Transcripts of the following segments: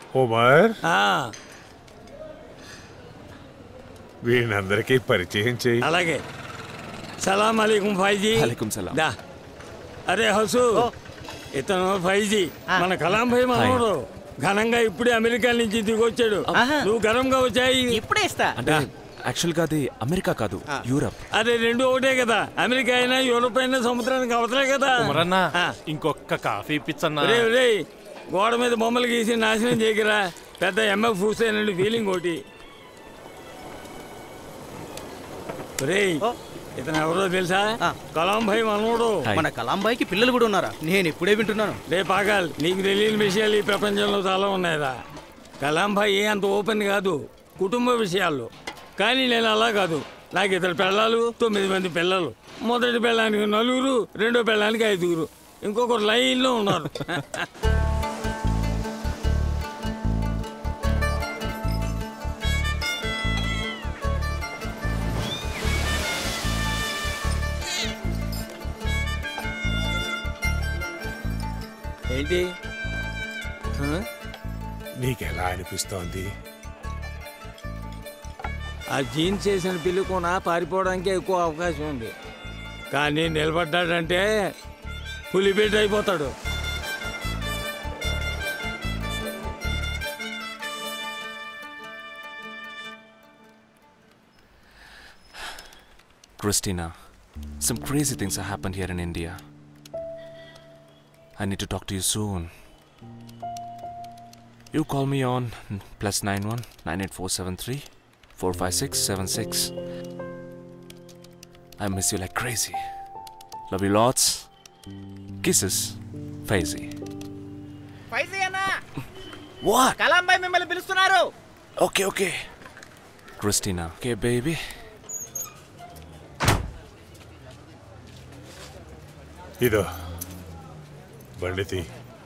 ఉమర్ ఆ, వీళ్ళందరికీ పరిచయం చేయి అలాగే సలాం అలీకుం ఫైజీ అలైకుం సలాం. దా అరే హసు ఇతను ఫైజీ మన కలాం భాయ్ మనోడు ఘనంగా ఇప్పుడే అమెరికా నుంచి దిగొచ్చాడు నువ్వు ఘనంగా వచ్చాయి ఇప్పుడే ఇస్తా అంటే యాక్చువల్గా అది అమెరికా కాదు యూరప్ అరే రెండు ఒకటే కదా అమెరికా అయినా యూరోప్ అయినా సముద్రానికి అవతలే కదా మరన్నా ఆ. ఇంకొక కాఫీ ఇప్పించన్నా ఒరేయ్, ఒరేయ్, గోడ మీద బొమ్మలు గీసి నాశనం చేయకరా పెద్ద ఎంఎఫ్ హుసేన్ ఫీలింగ్ ఒకటి ఒరేయ్ ఇతను ఎవరో తెలుసా కలాం భాయ్ మనోడు హాయ్. మన కలాంబాయికి పిల్లలు కూడా ఉన్నారా నేను ఇప్పుడే వింటున్నాను రే పాగాల్ నీకు తెలియని విషయాలు ఈ ప్రపంచంలో చాలా ఉన్నాయిరా కలాం భాయ్ ఏ అంత ఓపెన్ కాదు కుటుంబ విషయాల్లో కానీ నేను అలా కాదు నాకు ఇద్దరు పిల్లలు తొమ్మిది మంది పిల్లలు మొదటి పిల్లానికి నలుగురు రెండో పిల్లానికి ఐదుగురు ఇంకొకరు లైన్లో ఉన్నారు ఏంటి హ? నీకెలా అనిపిస్తోంది ఆ జీన్స్ చేసిన పిల్లి కొన పారిపోవడానికి ఎక్కువ అవకాశం ఉంది కానీ నిలబడ్డాడంటే పులిబిడ్డ అయిపోతాడు Christina, some crazy things have happened here in India. I need to talk to you soon. You call me on plus 91 98473 45676. I miss you like crazy. Love you lots. Kisses, Faizi. ఫైజీ అన్నా What? కలాంబాయి మిమ్మల్ని పిలుస్తున్నారు Okay, okay. Christina, okay, baby. ఇదో బండితి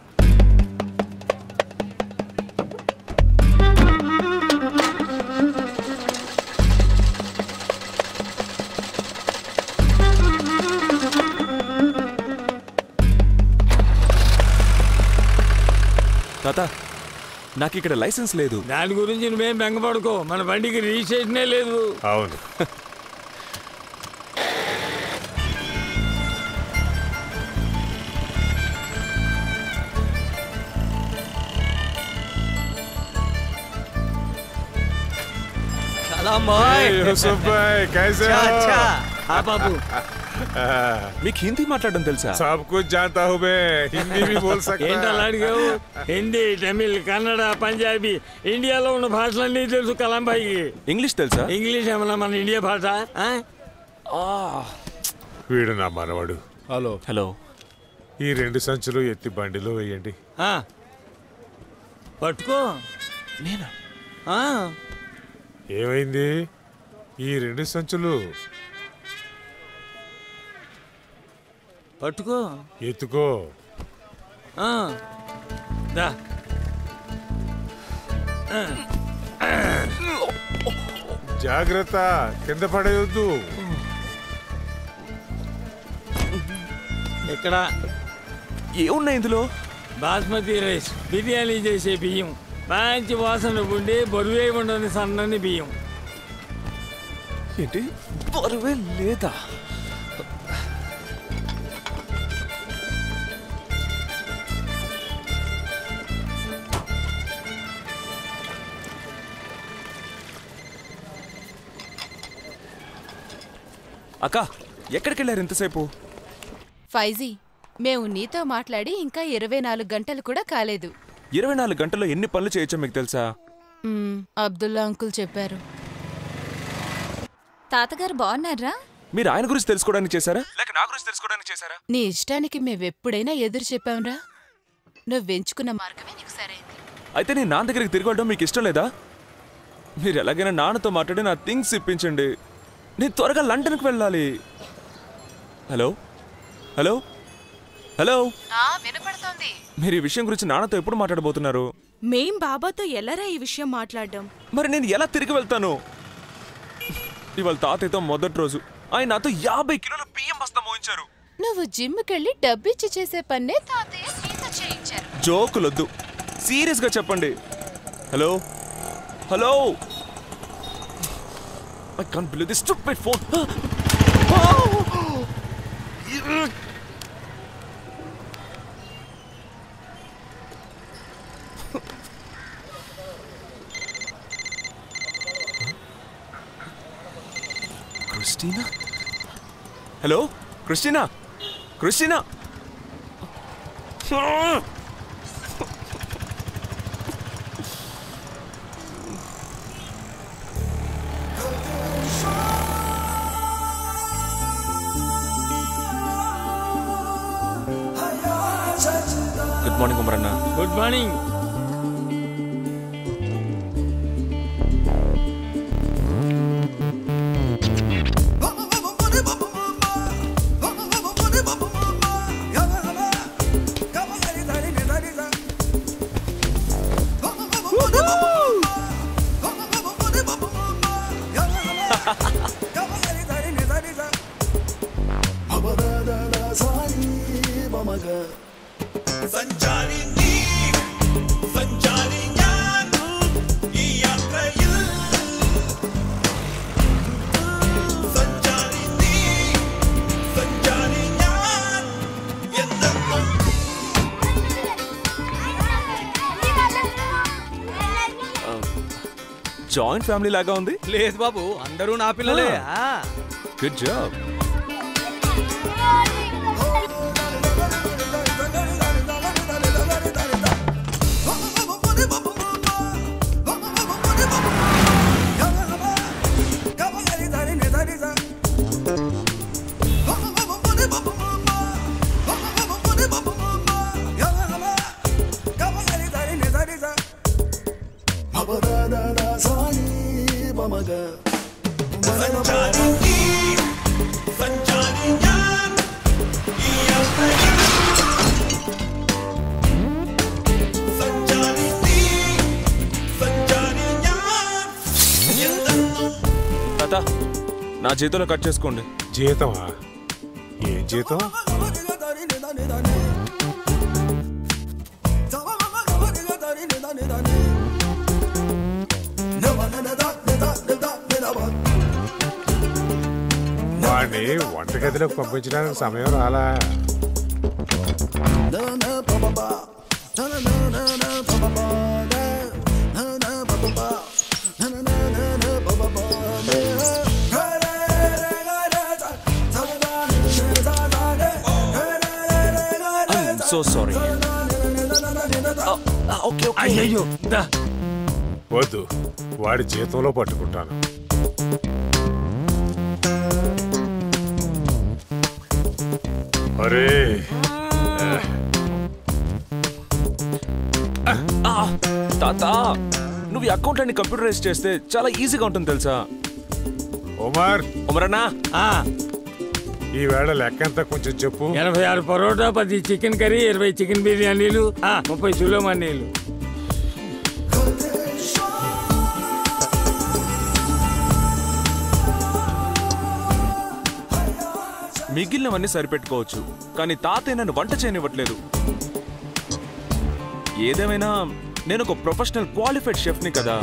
తాత నాకు ఇక్కడ licence లేదు దాని గురించి నువ్వేం బెంగపడుకో మన బండికి రిజిస్ట్రేషనే లేదు అవును కలాంబాయ్ Hey, Yusuf bhai, कैसे हो? ఆ బాబు మీకు హిందీ మాట్లాడడం తెలుసా सब कुछ जानता हूँ मैं हिंदी भी बोल सकता ఏంటి అలా అడిగావు హిందీ తమిళ్ కన్నడ పంజాబీ ఇండియాలో ఉన్న భాషలన్నీ తెలుసు కలాంబాయికి ఇంగ్లీష్ తెలుసా ఇంగ్లీష్ ఏమన్నా మన ఇండియా భాష ఆ? వీడు నా మనవడు హలో హలో ఈ రెండు సంచులు ఎత్తి బండిలో వేయండి ఆ. పట్టుకో నేనా ఆ. ఏమైంది ఈ రెండు సంచులు పట్టుకో ఎత్తుకో ఆ. దా జాగ్రత్త కింద పడేయొద్దు ఇక్కడ ఏమున్నాయి ఇందులో బాస్మతి రైస్ బిర్యానీ చేసే బియ్యం మంచి వాసన ఉండి బరువే ఉండని సన్నని బియ్యం ఏంటి బరువే లేదా అక్క ఎక్కడికి వెళ్ళారు ఇంతసేపు ఫైజీ మేము నీతో మాట్లాడి ఇంకా ఇరవై నాలుగు గంటలు కూడా కాలేదు ఇరవై నాలుగు గంటల్లో ఎన్ని పనులు చేయొచ్చో మీకు తెలుసా మ్మ్, అబ్దుల్లా అంకుల్ చెప్పారు తాతగారు బాగున్నారా మీరు ఆయన గురించి తెలుసుకోవడానికి చేశారా లేక నా గురించి తెలుసుకోవడానికి చేశారా నీ ఇష్టానికి మేమెప్పుడైనా ఎదురు చెప్పాంరా నువ్వెంచుకున్న మార్గమే నీకు సరైంది అయితే నేను నాన్న దగ్గరికి తిరిగి వెళ్ళడం మీకు ఇష్టం లేదా మీరు ఎలాగైనా నాన్నతో మాట్లాడి నా థింగ్స్ ఇప్పించండి నేను త్వరగా లండన్కి వెళ్ళాలి హలో హలో హలో వినపడుతోంది మీరు ఈ విషయం గురించి నాన్నతో ఎప్పుడు మాట్లాడబోతున్నారు మేం బాబాతో ఎల్లరా ఈ విషయం మాట్లాడడం మరి నేను ఎలా తిరిగి వెళ్తాను ఇవాళ తాతయ్యతో మొదటి రోజు ఆయన నాతో యాభై కిలోల బియ్యం బస్తా మోయించారు నువ్వు జిమ్కెళ్ళి డబ్బిచ్చి చేసే పన్నే తాతయ్య నీతో చేయించారు జోకులొద్దు సీరియస్గా చెప్పండి hello hello I can't believe this stupid phone Christina hello Christina Christina good morning కుమరన్న గుడ్ మార్నింగ్ జాయింట్ ఫ్యామిలీ లాగా ఉంది లేదు బాబు అందరూ నా పిల్లలే ఆ. గుడ్ జాబ్ తాత నా జీతంలో కట్ చేసుకోండి జీతమా ఏం జీతం వాడిని వంటగదిలోకి పంపించడానికి సమయం రాలా I'm so sorry okay okay అయ్యయ్యో దా వద్దు వాడి జీతంలో పట్టుకుంటాను అరే తాత నువ్వు ఈ అకౌంట్ అని కంప్యూటరైజ్ చేస్తే చాలా ఈజీగా ఉంటుంది తెలుసా ఉమర్ ఉమరన్నా ఆ, ఈ వేళ లెక్క ఎంత కొంచెం చెప్పు ఎనభై ఆరు పరోటా పది చికెన్ కర్రీ ఇరవై చికెన్ బిర్యానీలు ఆ, ముప్పై సులోమన్నీలు మిగిలినవన్నీ సరిపెట్టుకోవచ్చు కానీ తాతయ్య నన్ను వంట చేయనివ్వట్లేదు ఏదేమైనా నేను ఒక ప్రొఫెషనల్ క్వాలిఫైడ్ షెఫ్ని కదా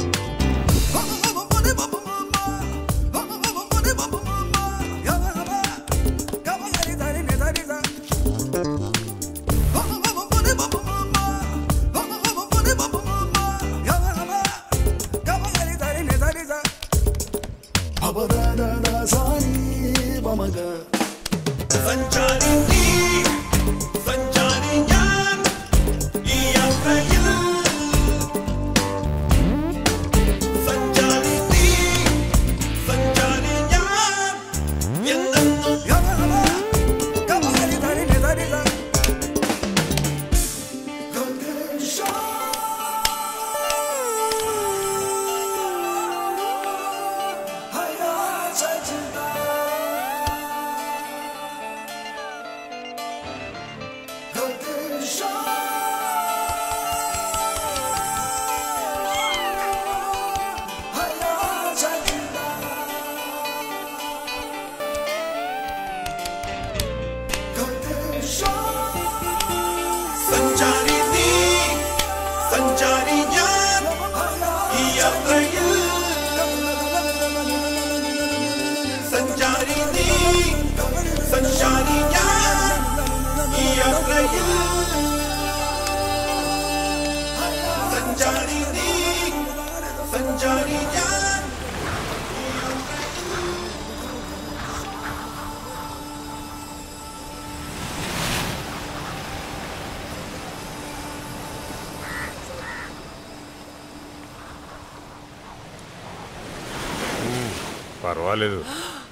పర్వాలేదు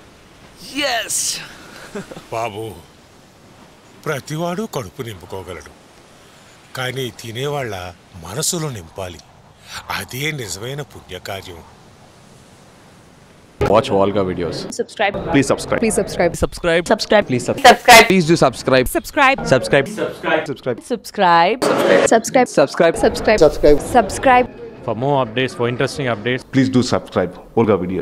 బాబు ప్రతివాడు కడుపు నింపుకోగలడు కానీ తినేవాళ్ళ మనసులో నింపాలి అదే నిజమైన పుణ్యకార్యం Watch Volga videos. subscribe Please subscribe. please subscribe subscribe subscribe Please subscribe. subscribe Please do subscribe. subscribe Subscribe. Subscribe. subscribe subscribe Subscribe. subscribe subscribe For more updates, for interesting updates, Please do subscribe. Volga videos.